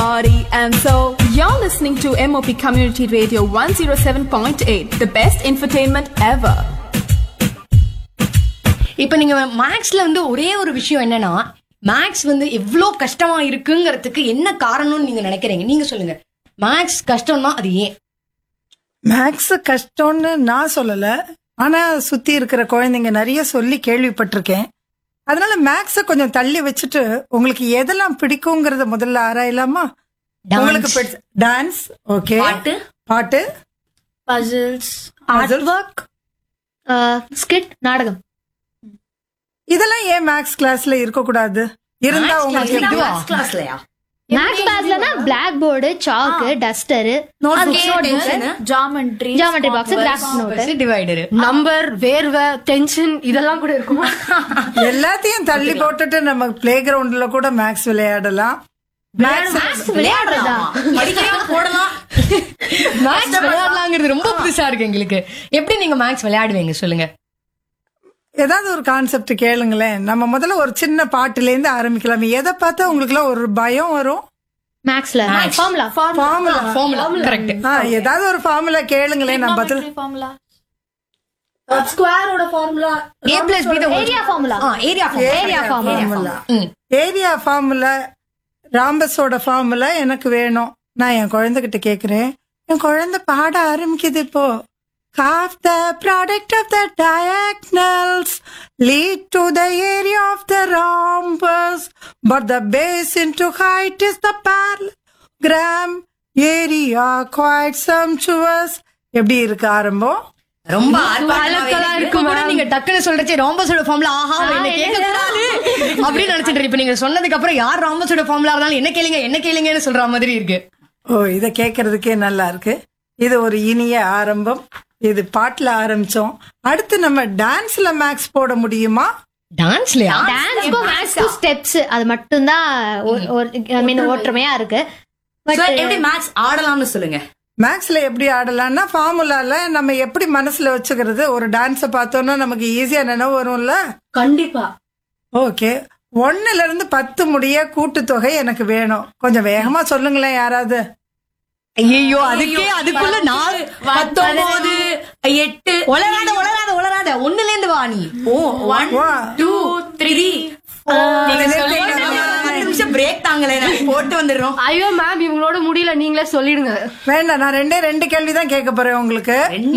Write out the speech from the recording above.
party. And so, you're listening to MOP Community Radio 107.8, the best infotainment ever. இப்ப நீங்க மேக்ஸ்ல வந்து ஒரே ஒரு விஷயம் என்னன்னா மேக்ஸ் வந்து எவ்வளோ கஷ்டமா இருக்குங்கிறதுக்கு என்ன காரணம்னு நீங்க நினைக்கிறீங்க நீங்க சொல்லுங்க மேக்ஸ் கஷ்டம்னா அது ஏன் மேக்ஸ் கஷ்டம்னு நான் சொல்லல ஆனா சுத்தி இருக்கிற குழந்தைங்க நிறைய சொல்லி கேள்விப்பட்டிருக்கேன் அதனால மேக்ஸ கொஞ்சம் தள்ளி வச்சுட்டு உங்களுக்கு எதெல்லாம் பிடிக்குங்கிறத முதல்ல ஆராயலாமா Dance. உங்களுக்கு டான்ஸ் ஓகே பாட்டு பாட்டு பசில்ஸ் puzzle. ஒர்க் ஸ்கிட் நாடகம் இதெல்லாம் ஏன் மேக்ஸ் கிளாஸ்ல இருக்க கூடாது இருந்தா உங்களுக்கு இதுவா? கிளாஸ்லயா மேக்ஸ் கிளாஸ்லனா blackboard chalk duster geometry geometry box craft note divider number வேர்வை டென்ஷன் இதெல்லாம் கூட இருக்குமா எல்லாத்தையும் தள்ளி போட்டுட்டு நம்ம பிளே கிரவுண்ட்ல கூட மேக்ஸ் விளையாடலாம் மேக்ஸ் விளையாடுறதா படிக்கலாம் போடலாம் மேக்ஸ் விளையாடலாங்கிறது ரொம்ப புதுசா இருக்கு எங்களுக்கு எப்படி நீங்க மேக்ஸ் விளையாடுவீங்க சொல்லுங்க ஏதாவது ஒரு கான்செப்ட் கேளுங்களேன் நம்ம முதல்ல ஒரு சின்ன பாட்டுல இருந்து ஆரம்பிக்கலாம் எதை பார்த்தா உங்களுக்கு எல்லாம் ஒரு பயம் வரும் மேக்ஸ்ல ஃபார்முலா ஃபார்முலா ஃபார்முலா கரெக்ட் ஆ, ஏதாவது ஒரு ஃபார்முலா கேளுங்களேன் நான் பதில் ஃபார்முலா ஸ்கொயரோட formula A plus B area formula area area formula area formula ராம்பஸோட ஃபார்முலா எனக்கு வேணும் நான் என் குழந்தைகிட்ட கேக்குறேன் என் குழந்தை பாட ஆரம்பிக்குது இப்போ half the product of the diagonals lead to the area of the rhombus but the base into height is the parallelogram area quite sumptuous எப்படி இருக்கு ஆரம்பம் ரொம்ப ஆர்ப்பாட்டமா இருக்கு கூட நீங்க டக்குன்னு சொல்றச்சே ராம்பஸோட ஃபார்முலா ஆஹா என்ன கேட்க கூடாது அப்படின்னு நினைச்சிட்டு இப்ப நீங்க சொன்னதுக்கு அப்புறம் யார் ராம்பஸோட ஃபார்முலா இருந்தாலும் என்ன கேளுங்க என்ன கேளுங்கன்னு சொல்ற மாதிரி இருக்கு ஓ இத கேக்குறதுக்கே நல்லா இருக்கு இது ஒரு இனிய ஆரம்பம் இது பாட்டுல ஆரம்பிச்சோம் அடுத்து நம்ம டான்ஸ்ல மேக்ஸ் போட முடியுமா டான்ஸ்லயா டான்ஸ்க்கும் மேக்ஸ்க்கும் ஸ்டெப்ஸ் அது மட்டும் தான் ஐ மீன் ஒற்றுமையா இருக்கு பட் எப்படி மேக்ஸ் ஆடலாம்னு சொல்லுங்க மேக்ஸ்ல எப்படி ஆடலாம்னா ஃபார்முலால நம்ம எப்படி மனசுல வச்சுக்கிறது ஒரு டான்ஸ பார்த்தோம்னா நமக்கு ஈஸியா நினைவு வரும்ல கண்டிப்பா ஓகே ஒன்னுல இருந்து பத்து முடிய கூட்டுத்தொகை எனக்கு வேணும் கொஞ்சம் வேகமா சொல்லுங்களேன் யாராவது ஐயோ அதுக்கே அதுக்குள்ள நாலு பத்தொன்பது எட்டு உளராத உளராத உளராத ஒண்ணுல இருந்து வா நீ ஓ ஒன் வா. டூ த்ரீ நிமிஷம் பிரேக் தாங்களே நாங்க போட்டு வந்துடுறோம் ஐயோ மேம் இவங்களோட முடியல நீங்களே சொல்லிடுங்க வேண்டாம் நான் ரெண்டே ரெண்டு கேள்வி தான் கேட்க போறேன் உங்களுக்கு